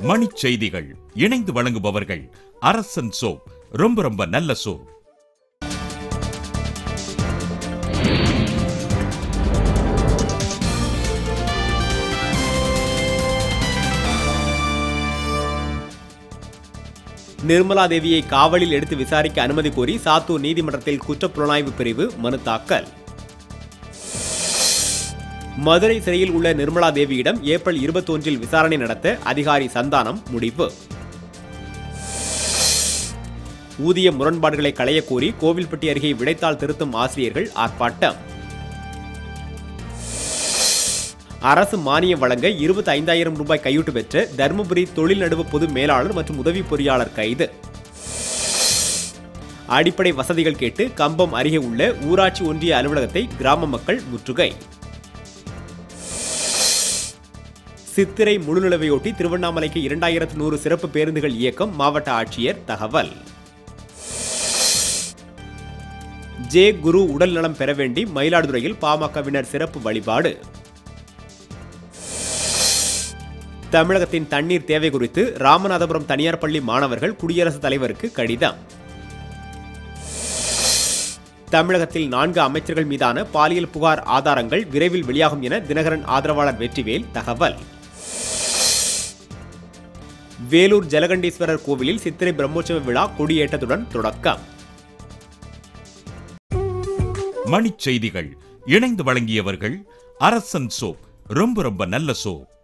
மணிச் செய்திகள் இணைந்து வழங்குபவர்கள் அரசன் சோப் ரொம்ப ரொம்ப நல்ல சோப் நிர்மலா தேவியை காவலில் எடுத்து விசாரிக்க அனுமதி கோரி சாத்தூர் நீதிமன்றத்தில் குற்றப்புலனாய்வு பிரிவு மனு தாக்கல் மதுரை சிறையில் உள்ள நிர்மலா தேவியிடம் ஏப்ரல் இருபத்தொன்றில் விசாரணை நடத்த அதிகாரி சந்தானம் முடிவு ஊதிய முரண்பாடுகளை களையக் கோரி கோவில்பட்டி அருகே விடைத்தாள் திருத்தும் ஆசிரியர்கள் ஆர்ப்பாட்டம் அரசு மானியம் வழங்க இருபத்தி ஐந்தாயிரம் ரூபாய் கையூட்டு பெற்ற தருமபுரி தொழில் நடுவு பொது மேலாளர் மற்றும் உதவி பொறியாளர் கைது அடிப்படை வசதிகள் கேட்டு கம்பம் அருகே உள்ள ஊராட்சி ஒன்றிய அலுவலகத்தை கிராம மக்கள் முற்றுகை சித்திரை முழுநிலவையொட்டி திருவண்ணாமலைக்கு இரண்டாயிரத்து நூறு சிறப்பு பேருந்துகள் இயக்கம் மாவட்ட ஆட்சியர் தகவல் ஜே குரு உடல் நலம் பெற வேண்டி மயிலாடுதுறையில் பாமகவினர் சிறப்பு வழிபாடு தமிழகத்தின் தண்ணீர் தேவை குறித்து ராமநாதபுரம் தனியார் பள்ளி மாணவர்கள் குடியரசுத் தலைவருக்கு கடிதம் தமிழகத்தில் நான்கு அமைச்சர்கள் மீதான பாலியல் புகார் ஆதாரங்கள் விரைவில் வெளியாகும் என தினகரன் ஆதரவாளர் வெற்றிவேல் தகவல் வேலூர் ஜலகண்டீஸ்வரர் கோவிலில் சித்திரை பிரம்மோற்சவ விழா கொடியேற்றத்துடன் தொடக்கம் மணிச் செய்திகள் இணைந்து வழங்கியவர்கள் அரசன் சோப் ரொம்ப ரொம்ப நல்ல சோப்